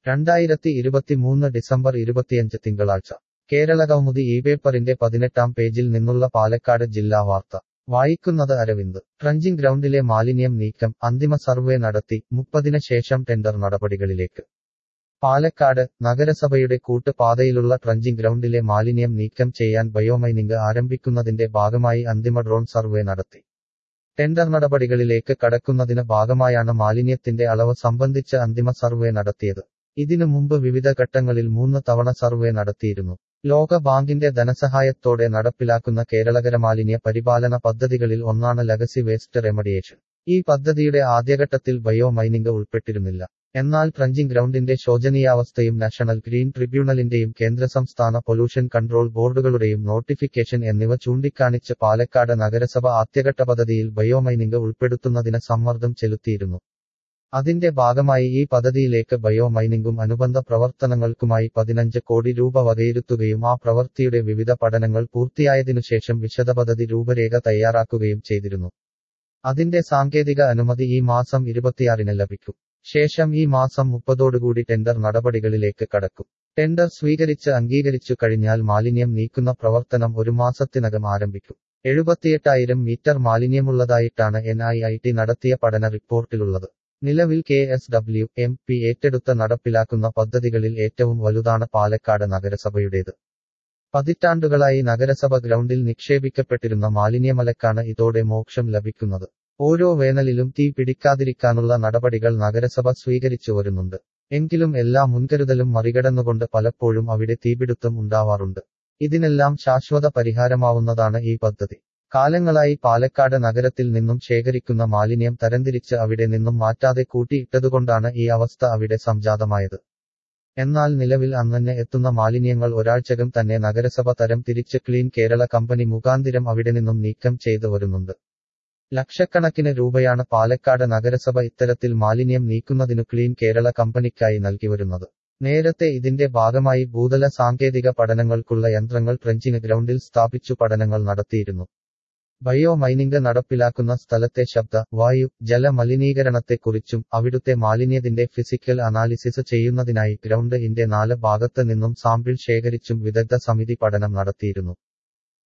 രണ്ടായിരത്തി ഇരുപത്തിമൂന്ന് ഡിസംബർ ഇരുപത്തിയഞ്ച് തിങ്കളാഴ്ച കേരള കൗമുദി ഈ പേപ്പറിന്റെ പതിനെട്ടാം പേജിൽ നിന്നുള്ള പാലക്കാട് ജില്ലാ വാർത്ത വായിക്കുന്നത് അരവിന്ദ് ട്രഞ്ചിങ് ഗ്രൗണ്ടിലെ മാലിന്യം നീക്കം അന്തിമ സർവേ നടത്തി മുപ്പതിന് ശേഷം ടെൻഡർ നടപടികളിലേക്ക് പാലക്കാട് നഗരസഭയുടെ കൂട്ടുപാതയിലുള്ള ട്രഞ്ചിങ് ഗ്രൗണ്ടിലെ മാലിന്യം നീക്കം ചെയ്യാൻ ബയോമൈനിംഗ് ആരംഭിക്കുന്നതിന്റെ ഭാഗമായി അന്തിമ ഡ്രോൺ സർവേ നടത്തി ടെൻഡർ നടപടികളിലേക്ക് കടക്കുന്നതിന് ഭാഗമായാണ് മാലിന്യത്തിന്റെ അളവ് സംബന്ധിച്ച് അന്തിമ സർവേ നടത്തിയത് ഇതിനു മുമ്പ് വിവിധ ഘട്ടങ്ങളിൽ മൂന്ന് തവണ സർവേ നടത്തിയിരുന്നു ലോക ബാങ്കിന്റെ ധനസഹായത്തോടെ നടപ്പിലാക്കുന്ന കേരളകര മാലിന്യ പരിപാലന പദ്ധതികളിൽ ഒന്നാണ് ലഗസി വേസ്റ്റ് റെമഡിയേഷൻ ഈ പദ്ധതിയുടെ ആദ്യഘട്ടത്തിൽ ബയോ മൈനിംഗ് ഉൾപ്പെട്ടിരുന്നില്ല എന്നാൽ ട്രഞ്ചിങ് ഗ്രൗണ്ടിന്റെ ശോചനീയാവസ്ഥയും നാഷണൽ ഗ്രീൻ ട്രിബ്യൂണലിന്റെയും കേന്ദ്ര സംസ്ഥാന പൊല്യൂഷൻ കൺട്രോൾ ബോർഡുകളുടെയും നോട്ടിഫിക്കേഷൻ എന്നിവ ചൂണ്ടിക്കാണിച്ച് പാലക്കാട് നഗരസഭ ആദ്യഘട്ട പദ്ധതിയിൽ ബയോമൈനിംഗ് ഉൾപ്പെടുത്തുന്നതിന് സമ്മർദ്ദം ചെലുത്തിയിരുന്നു അതിന്റെ ഭാഗമായി ഈ പദ്ധതിയിലേക്ക് ബയോ മൈനിംഗും അനുബന്ധ പ്രവർത്തനങ്ങൾക്കുമായി പതിനഞ്ച് കോടി രൂപ വകയിരുത്തുകയും ആ പ്രവൃത്തിയുടെ വിവിധ പഠനങ്ങൾ പൂർത്തിയായതിനുശേഷം വിശദ പദ്ധതി രൂപരേഖ തയ്യാറാക്കുകയും ചെയ്തിരുന്നു അതിന്റെ സാങ്കേതിക അനുമതി ഈ മാസം ഇരുപത്തിയാറിന് ലഭിക്കും ശേഷം ഈ മാസം മുപ്പതോടുകൂടി ടെൻഡർ നടപടികളിലേക്ക് കടക്കും ടെൻഡർ സ്വീകരിച്ച് അംഗീകരിച്ചു കഴിഞ്ഞാൽ മാലിന്യം നീക്കുന്ന പ്രവർത്തനം ഒരു മാസത്തിനകം ആരംഭിക്കും എഴുപത്തിയെട്ടായിരം മീറ്റർ മാലിന്യമുള്ളതായിട്ടാണ് എൻ ഐ ഐ ടി നടത്തിയ പഠന റിപ്പോർട്ടിലുള്ളത് നിലവിൽ K S W M P ഏറ്റെടുത്ത് നടപ്പിലാക്കുന്ന പദ്ധതികളിൽ ഏറ്റവും വലുതാണ് പാലക്കാട് നഗരസഭയുടേത് പതിറ്റാണ്ടുകളായി നഗരസഭ ഗ്രൗണ്ടിൽ നിക്ഷേപിക്കപ്പെട്ടിരുന്ന മാലിന്യമലക്കാണ് ഇതോടെ മോക്ഷം ലഭിക്കുന്നത് ഓരോ വേനലിലും തീ പിടിക്കാതിരിക്കാനുള്ള നടപടികൾ നഗരസഭ സ്വീകരിച്ചു വരുന്നുണ്ട് എങ്കിലും എല്ലാ മുൻകരുതലും മറികടന്നുകൊണ്ട് പലപ്പോഴും അവിടെ തീപിടുത്തം ഉണ്ടാവാറുണ്ട് ഇതിനെല്ലാം ശാശ്വത പരിഹാരമാവുന്നതാണ് ഈ പദ്ധതി കാലങ്ങളായി പാലക്കാട് നഗരത്തിൽ നിന്നും ശേഖരിക്കുന്ന മാലിന്യം തരംതിരിച്ച് അവിടെ നിന്നും മാറ്റാതെ കൂട്ടിയിട്ടതുകൊണ്ടാണ് ഈ അവസ്ഥ അവിടെ സംജാതമായത് എന്നാൽ നിലവിൽ അന്നന്നെ എത്തുന്ന മാലിന്യങ്ങൾ ഒരാഴ്ചകം തന്നെ നഗരസഭ തരം തിരിച്ച് ക്ലീൻ കേരള കമ്പനി മുഖാന്തിരം അവിടെ നിന്നും നീക്കം ചെയ്തു വരുന്നുണ്ട് ലക്ഷക്കണക്കിന് രൂപയാണ് പാലക്കാട് നഗരസഭ ഇത്തരത്തിൽ മാലിന്യം നീക്കുന്നതിനു ക്ലീൻ കേരള കമ്പനിക്കായി നൽകിവരുന്നത് നേരത്തെ ഇതിന്റെ ഭാഗമായി ഭൂതല സാങ്കേതിക പഠനങ്ങൾക്കുള്ള യന്ത്രങ്ങൾ ട്രെഞ്ചിങ് ഗ്രൗണ്ടിൽ സ്ഥാപിച്ചു പഠനങ്ങൾ നടത്തിയിരുന്നു ബയോ മൈനിംഗ് നടപ്പിലാക്കുന്ന സ്ഥലത്തെ ശബ്ദ വായു ജല മലിനീകരണത്തെക്കുറിച്ചും അവിടുത്തെ മാലിന്യത്തിന്റെ ഫിസിക്കൽ അനാലിസിസ് ചെയ്യുന്നതിനായി ഗ്രൗണ്ട് ഇന്റെ നാല് ഭാഗത്ത് നിന്നും സാമ്പിൾ ശേഖരിച്ചും വിദഗ്ധ സമിതി പഠനം നടത്തിയിരുന്നു